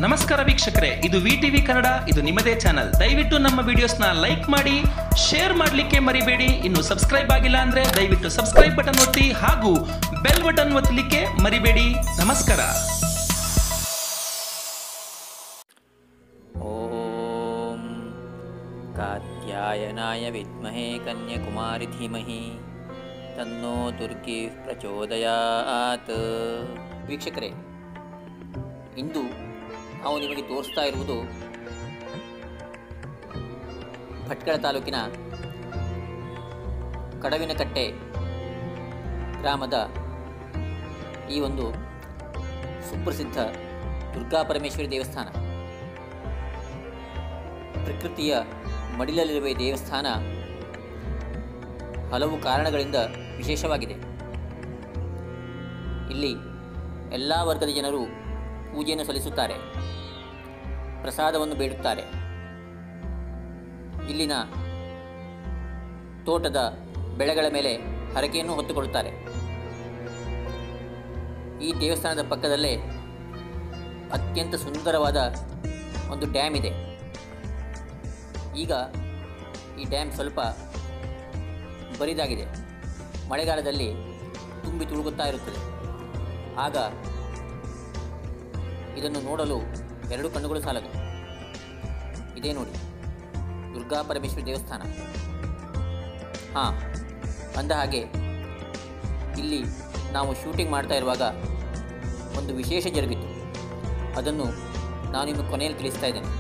ನಮಸ್ಕಾರ ವೀಕ್ಷಕರೇ ಇದು ವಿ ಟಿವಿ ಕನ್ನಡ ಇದು ನಿಮ್ಮದೇ ಚಾನಲ್ ದಯವಿಟ್ಟು ನಮ್ಮ ವಿಡಿಯೋಸ್ನ ಲೈಕ್ ಮಾಡಿ ಶೇರ್ ಮಾಡಲಿಕ್ಕೆ ಮರಿಬೇಡಿ ಇನ್ನು ಸಬ್ಸ್ಕ್ರೈಬ್ ಆಗಿಲ್ಲ ಅಂದ್ರೆ ದಯವಿಟ್ಟು ಸಬ್ಸ್ಕ್ರೈಬ್ ಬಟನ್ ಒತ್ತಿ ಹಾಗೂ ಬೆಲ್ ಬಟನ್ ಒತ್ತಲಿಕ್ಕೆ ಮರಿಬೇಡಿ ನಮಸ್ಕಾರ ॐ कात्यायनाय विद्महे कन्याकुमारि धीमहि ತನ್ನೋ ದುರ್ಗಿ ಪ್ರಚೋದಯಾತ್ ವೀಕ್ಷಕರೇ ಇಂದು ನಾವು ನಿಮಗೆ ತೋರಿಸ್ತಾ ಇರುವುದು ಭಟ್ಕಳ ತಾಲೂಕಿನ ಕಡವಿನಕಟ್ಟೆ ಗ್ರಾಮದ ಈ ಒಂದು ಸುಪ್ರಸಿದ್ಧ ದುರ್ಗಾ ಪರಮೇಶ್ವರಿ ದೇವಸ್ಥಾನ ಪ್ರಕೃತಿಯ ಮಡಿಲಲ್ಲಿರುವ ಈ ದೇವಸ್ಥಾನ ಹಲವು ಕಾರಣಗಳಿಂದ ವಿಶೇಷವಾಗಿದೆ ಇಲ್ಲಿ ಎಲ್ಲ ವರ್ಗದ ಜನರು ಪೂಜೆಯನ್ನು ಸಲ್ಲಿಸುತ್ತಾರೆ ಪ್ರಸಾದವನ್ನು ಬೇಡುತ್ತಾರೆ ಇಲ್ಲಿನ ತೋಟದ ಬೆಳೆಗಳ ಮೇಲೆ ಹರಕೆಯನ್ನು ಹೊತ್ತುಕೊಳ್ಳುತ್ತಾರೆ ಈ ದೇವಸ್ಥಾನದ ಪಕ್ಕದಲ್ಲೇ ಅತ್ಯಂತ ಸುಂದರವಾದ ಒಂದು ಡ್ಯಾಮ್ ಇದೆ ಈಗ ಈ ಡ್ಯಾಮ್ ಸ್ವಲ್ಪ ಬರಿದಾಗಿದೆ ಮಳೆಗಾಲದಲ್ಲಿ ತುಂಬಿ ತುಳುಕುತ್ತಾ ಇರುತ್ತದೆ ಆಗ ಇದನ್ನು ನೋಡಲು ಎರಡು ಕಣ್ಣುಗಳು ಸಾಲದು ಇದೇ ನೋಡಿ ದುರ್ಗಾ ಪರಮೇಶ್ವರಿ ದೇವಸ್ಥಾನ ಹಾಂ ಅಂದ ಹಾಗೆ ಇಲ್ಲಿ ನಾವು ಶೂಟಿಂಗ್ ಮಾಡ್ತಾ ಇರುವಾಗ ಒಂದು ವಿಶೇಷ ಜರುಗಿತು ಅದನ್ನು ನಾನು ನಿಮಗೆ ಕೊನೆಯಲ್ಲಿ ತಿಳಿಸ್ತಾ ಇದ್ದೇನೆ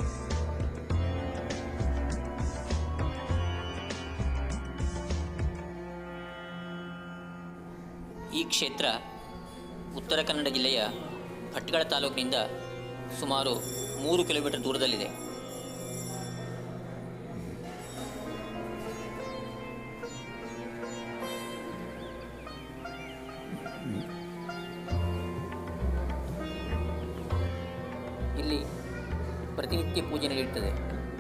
ಈ ಕ್ಷೇತ್ರ ಉತ್ತರ ಕನ್ನಡ ಜಿಲ್ಲೆಯ ಭಟ್ಕಳ ತಾಲೂಕಿನಿಂದ ಸುಮಾರು ಮೂರು ಕಿಲೋಮೀಟರ್ ದೂರದಲ್ಲಿದೆ ಇಲ್ಲಿ ಪ್ರತಿನಿತ್ಯ ಪೂಜೆ ನಡೆಯುತ್ತದೆ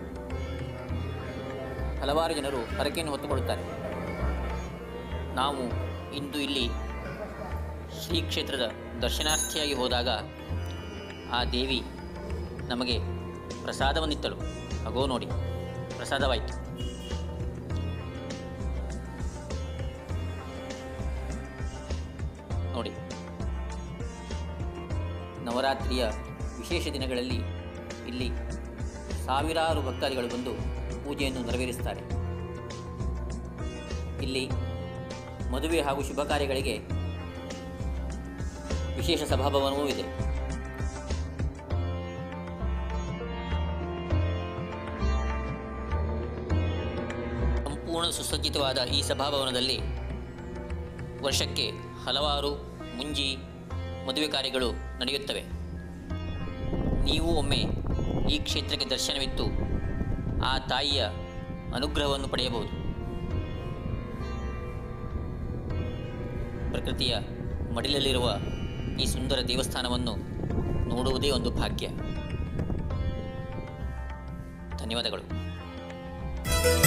ಹಲವಾರು ಜನರು ಹರಕೆಯನ್ನು ಹೊತ್ತುಕೊಳ್ಳುತ್ತಾರೆ ನಾವು ಇಂದು ಇಲ್ಲಿ ಶ್ರೀ ಕ್ಷೇತ್ರದ ದರ್ಶನಾರ್ಥಿಯಾಗಿ ಹೋದಾಗ ಆ ದೇವಿ ನಮಗೆ ಪ್ರಸಾದವನ್ನಿತ್ತಳು ಅಗೋ ನೋಡಿ ಪ್ರಸಾದವಾಯಿತು ನೋಡಿ ನವರಾತ್ರಿಯ ವಿಶೇಷ ದಿನಗಳಲ್ಲಿ ಇಲ್ಲಿ ಸಾವಿರಾರು ಭಕ್ತಾದಿಗಳು ಬಂದು ಪೂಜೆಯನ್ನು ನೆರವೇರಿಸ್ತಾರೆ ಇಲ್ಲಿ ಮದುವೆ ಹಾಗೂ ಶುಭ ಕಾರ್ಯಗಳಿಗೆ ವಿಶೇಷ ಸಭಾಭವನವೂ ಇದೆ ಸಂಪೂರ್ಣ ಸುಸಜ್ಜಿತವಾದ ಈ ಸಭಾಭವನದಲ್ಲಿ ವರ್ಷಕ್ಕೆ ಹಲವಾರು ಮುಂಜಿ ಮದುವೆ ಕಾರ್ಯಗಳು ನಡೆಯುತ್ತವೆ ನೀವು ಒಮ್ಮೆ ಈ ಕ್ಷೇತ್ರಕ್ಕೆ ದರ್ಶನವಿತ್ತು ಆ ತಾಯಿಯ ಅನುಗ್ರಹವನ್ನು ಪಡೆಯಬಹುದು ಪ್ರಕೃತಿಯ ಮಡಿಲಲ್ಲಿರುವ ಈ ಸುಂದರ ದೇವಸ್ಥಾನವನ್ನು ನೋಡುವುದೇ ಒಂದು ಭಾಗ್ಯ ಧನ್ಯವಾದಗಳು